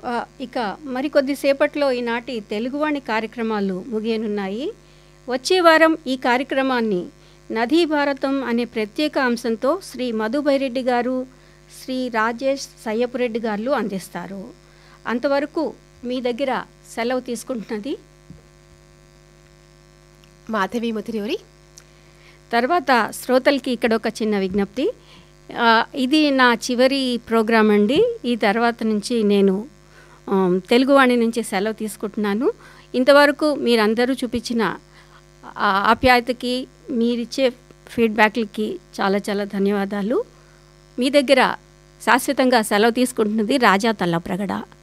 ఆ, ఇక మరికొద్దిసేపట్లో ఈనాటి తెలుగువాణి కార్యక్రమాలు ముగియనున్నాయి వచ్చే వారం ఈ కార్యక్రమాన్ని నదీ భారతం అనే ప్రత్యేక అంశంతో శ్రీ మధుబైరెడ్డి గారు శ్రీ రాజేష్ సయ్యపురెడ్డి గారు అందిస్తారు అంతవరకు మీ దగ్గర సెలవు తీసుకుంటున్నది మాధవి ముతిరియోరి తర్వాత శ్రోతలకి ఇక్కడ ఒక చిన్న విజ్ఞప్తి ఆ, ఇది నా చివరి ప్రోగ్రాం అండి ఈ తర్వాత నుంచి నేను ఆమ్, తెలుగువాణి నుంచి సెలవు తీసుకుంటున్నాను ఇంతవరకు మీరందరూ చూపించిన ఆ ఆప్యాయతకి మీరిచ్చే ఫీడ్బ్యాక్లకి చాలా చాలా ధన్యవాదాలు మీ దగ్గర శాశ్వతంగా సెలవు తీసుకుంటున్నది రాజా తల్లప్రగడ